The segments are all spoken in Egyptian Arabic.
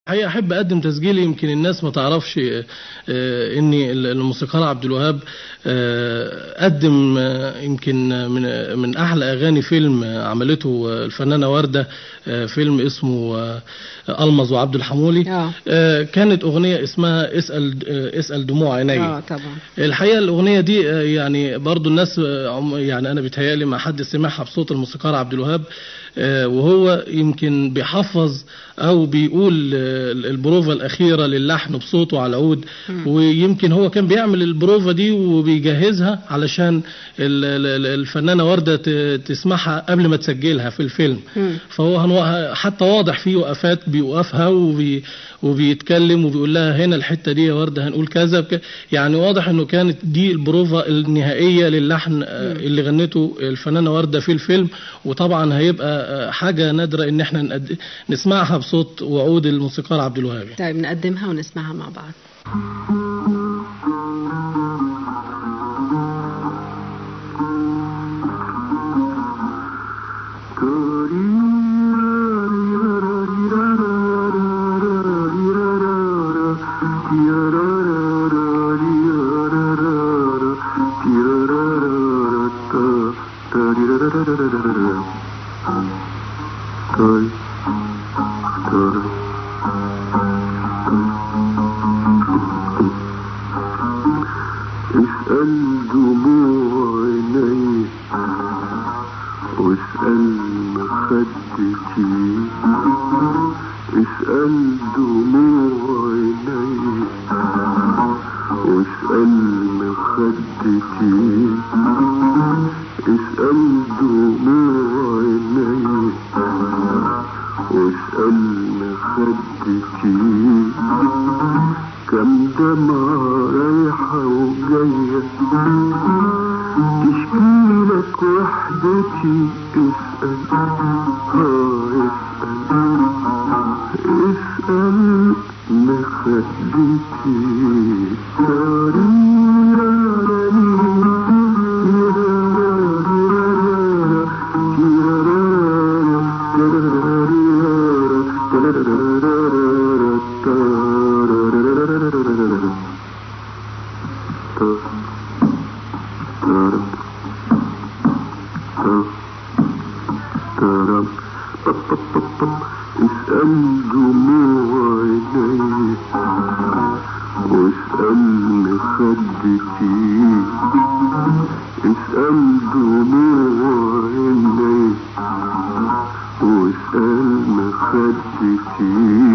حقيقة أحب أقدم تسجيل يمكن الناس ما تعرفش آه، آه، إن الموسيقار عبد الوهاب آه، قدم آه، يمكن من من أحلى أغاني فيلم آه، عملته آه، الفنانة وردة آه، فيلم اسمه آه، ألمظ وعبد الحمولي آه. آه، كانت أغنية اسمها اسأل آه، اسأل دموع عيني اه طبعا الحقيقه الاغنيه دي آه، يعني برضو الناس آه، عم- يعني انا بيتهيألي ما حد سمعها بصوت الموسيقار عبد الوهاب آه، وهو يمكن بيحفظ او بيقول آه، البروفا الاخيره للحن بصوته على العود ويمكن هو كان بيعمل البروفا دي وبيجهزها علشان ال- ال- ال- الفنانه ورده ت- تسمعها قبل ما تسجلها في الفيلم مم. فهو هنو- حتى واضح فيه وقفات بيوقفها وبي وبيتكلم وبيقول لها هنا الحته دي يا ورده هنقول كذا بك يعني واضح انه كانت دي البروفا النهائيه للحن آه، اللي غنته الفنانه ورده في الفيلم وطبعا هيبقى آه، حاجه نادره ان احنا نقد- نسمعها بصوت وعود الموسيقار عبد الوهاب طيب نقدمها ونسمعها مع بعض اسأل دموع عيني واسأل مخدتي اسأل دموع عيني واسأل مخدتي اسأل دموع عيني واسأل مخدتي كم دمعة رايحة وجاية تشكي لك وحدتي اسأل ها اسأل اسأل مخدتي اسأل دموع عيني واسأل مخدتي اسأل دموع عيني واسأل مخدتي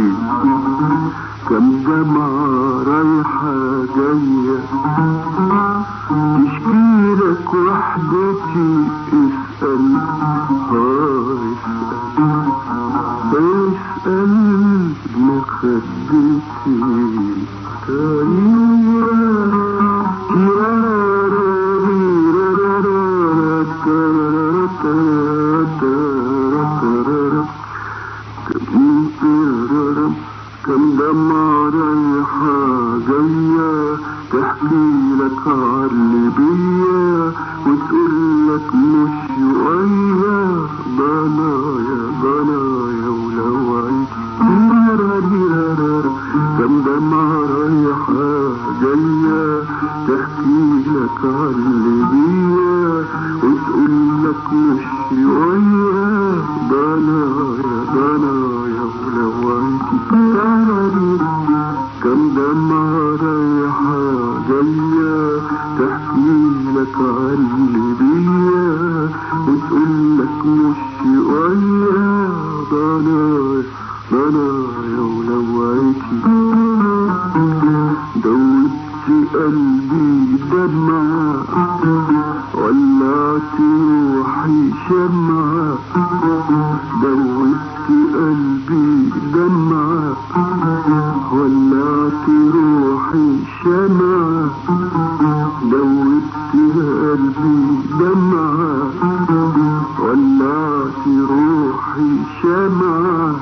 كم دمعة رايحة جاية تشكي لك وحدتي اسأل ها اسأل اسأل مخدتي كم دمعة رايحة جاية تحكي لك عاللي بيا وتقول لك مش شوية ضنايا ضنايا ولو عيد كم دمعة رايحة جاية تحكي لك عاللي بيا وتقول لك مش شوية ضنايا ضنايا ولو عيد كم دمعة رايحة جاية تحكي لك عاللي بيا وتقول لك مش شوية ضنايا ضنايا ولوعتي دوبت قلبي دمعة ولعت روحي شمعة دوبت قلبي دمعة ولعت روحي شمعة دوبت قلبي دمعة ولعت روحي شمعة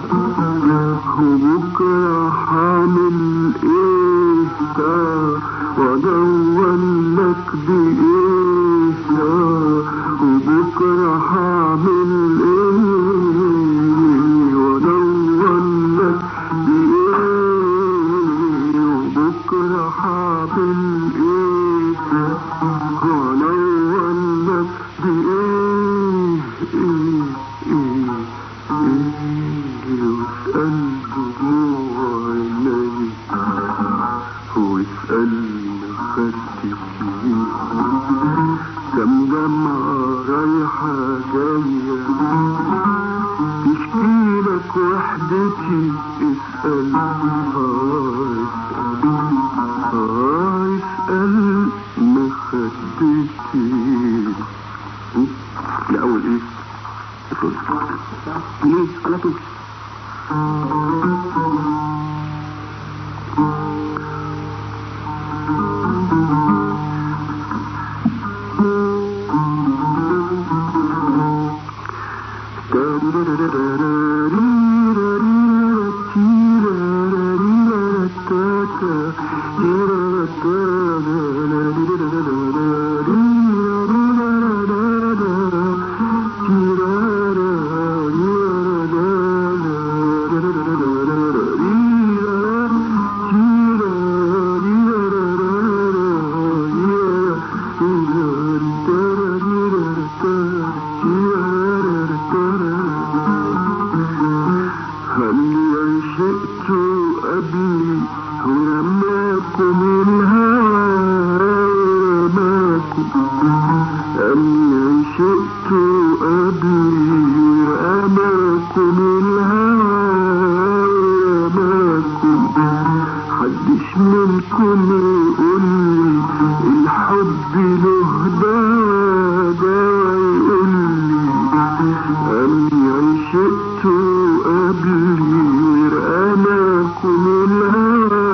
وبكرة حامل ايه ده وادور لك بايه ده وبكرة حامل ايه وادور لك بايه واعمل ايه ونولك بايه ايه ايه ايه واسأل دموع عيني واسألني خدت فيه كم دمعة رايحة جاية تشكيلك وحدتي اسأل آه اسأل آه اسأل مخدتي الأول ايه؟ ليه؟ على طول هل عشقت قبلي ورماكم الهوى ورماكم هل عشقت قبلي ورماكم الهوى ورماكم حدش منكم يقولي الحب له دوا دوا يقولي أني عشقت قبلي ورماكم الهوى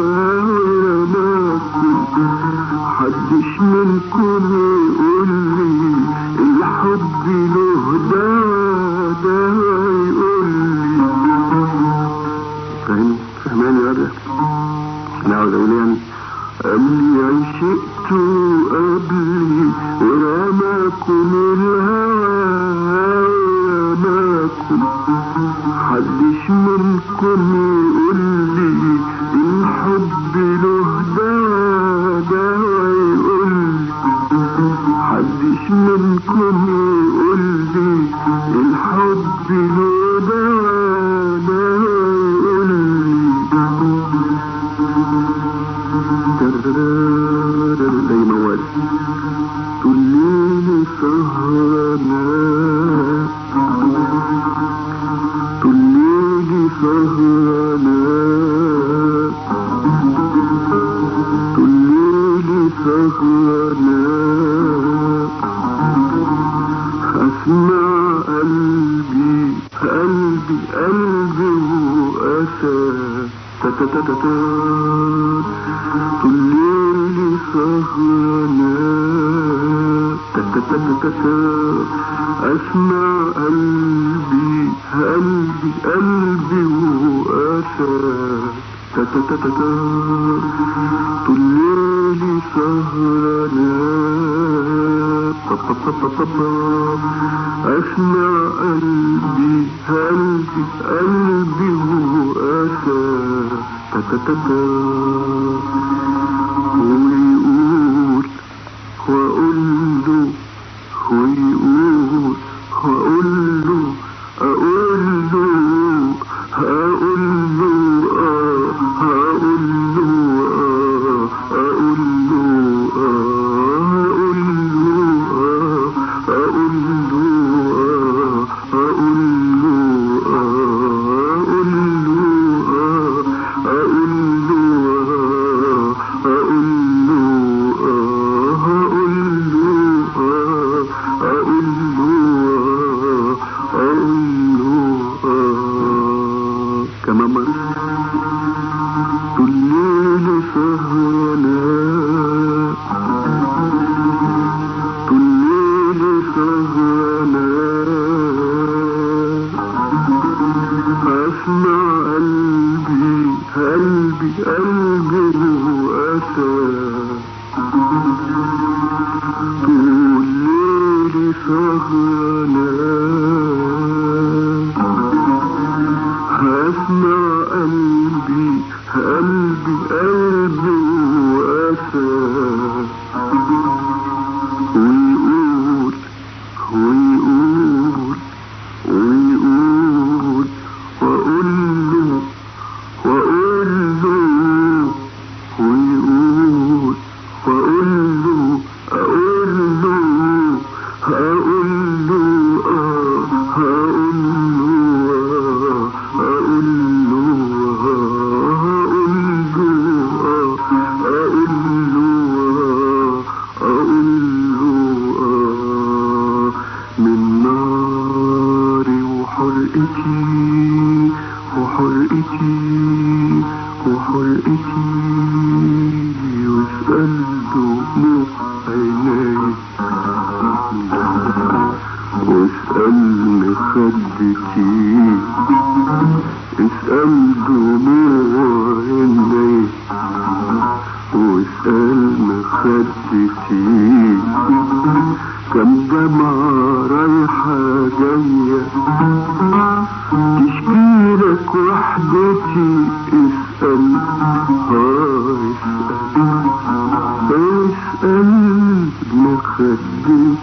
ورماكم حدش منكم يقولي الحب له دوا دوا يقولي فاهم فهماني ولا انا عاوز اقول يعني قبلي عشقت قبلي ورماكم الهوى ورماكم حدش منكم يقولي الحب له دوا دوا يقولي حدش منكم يقولي الحب له دوا دوا يقولي زي موال تليني سهرنا تليني سهرنا تليني سهرنا أسمع قلبي قلبي قلبي وأسى تتتتتا تليلي سهرنا تتتتتا أسمع قلبي قلبي قلبي وأسى تتتتتا تليلي سهرنا أسمع قلبي قلبي قلبي وأسى تتتتا ويقول وأقول له ويقول وأقول له أقول له هقول له آه هقول له آه أقول له آه هقول له آه أقول له آه أقول له آه أقول له آه أقول له آه أقول له آه هقول له آه أقول له آه أقول له آه كمان مرة الليل سهرنا الليل سهرنا أسمع قلبي قلبي قلبي وأسى طول ليلي سهرنا هسمع قلبي قلبي قلبي حرقتي واسأل دموع عيني واسأل مخدتي اسأل دموع عيني واسأل مخدتي كم دمعة رايحة جاية تشكيلك وحدتي اسأل اه اسأل اسأل مخدتي